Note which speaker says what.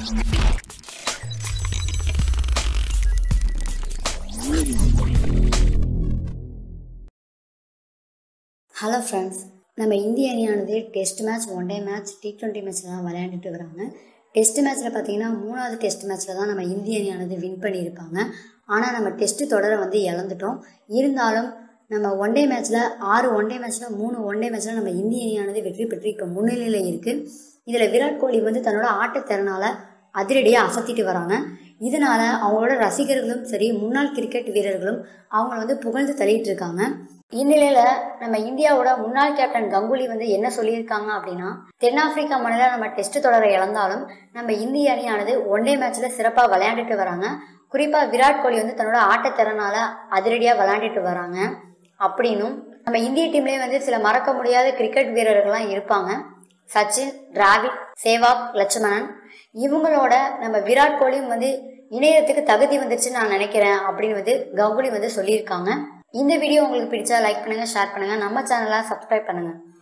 Speaker 1: hello friends நம்ம இந்திய அணியானது test match one day match T twenty மேட்ச்லாம் விளையாண்டுட்டு வராங்க டெஸ்ட் மேட்ச்சில் பார்த்தீங்கன்னா மூணாவது டெஸ்ட் மேட்ச்சில் தான் நம்ம இந்திய அணியானது வின் பண்ணியிருப்பாங்க ஆனால் நம்ம டெஸ்ட் தொடரை வந்து இழந்துட்டோம் இருந்தாலும் நம்ம ஒன் டே மேட்ச்சில் ஆறு ஒன் டே மேட்ச்சில் மூணு ஒன் டே மேட்ச்சில் நம்ம இந்திய அணியானது வெற்றி பெற்று இப்போ முன்னிலையில் இருக்குது இதில் விராட் கோலி வந்து தன்னோட ஆட்டத்திறனால் அதிரடியாக அசத்திட்டு வராங்க இதனால அவங்களோட ரசிகர்களும் சரி முன்னாள் கிரிக்கெட் வீரர்களும் அவங்கள வந்து புகழ்ந்து தள்ளிட்டு இருக்காங்க இந்நிலையில நம்ம இந்தியாவோட முன்னாள் கேப்டன் கங்குலி வந்து என்ன சொல்லியிருக்காங்க அப்படின்னா தென்னாப்பிரிக்கா மண்ணில் நம்ம டெஸ்ட் தொடரை இழந்தாலும் நம்ம இந்திய அணியானது ஒன் டே மேட்ச்ல சிறப்பாக விளையாண்டுட்டு வராங்க குறிப்பா விராட் கோலி வந்து தன்னோட ஆட்டத்திறனால அதிரடியா விளையாண்டுட்டு வராங்க அப்படின்னும் நம்ம இந்திய டீம்லயே வந்து சில மறக்க முடியாத கிரிக்கெட் வீரர்கள்லாம் இருப்பாங்க சச்சின் டிராவிட் சேவாக் லட்சுமணன் இவங்களோட நம்ம விராட் கோலியும் வந்து இணையத்துக்கு தகுதி வந்துருச்சுன்னு நான் நினைக்கிறேன் அப்படின்னு வந்து கங்குலி வந்து சொல்லியிருக்காங்க இந்த வீடியோ உங்களுக்கு பிடிச்சா லைக் பண்ணுங்க ஷேர் பண்ணுங்க நம்ம சேனலை சப்ஸ்கிரைப் பண்ணுங்க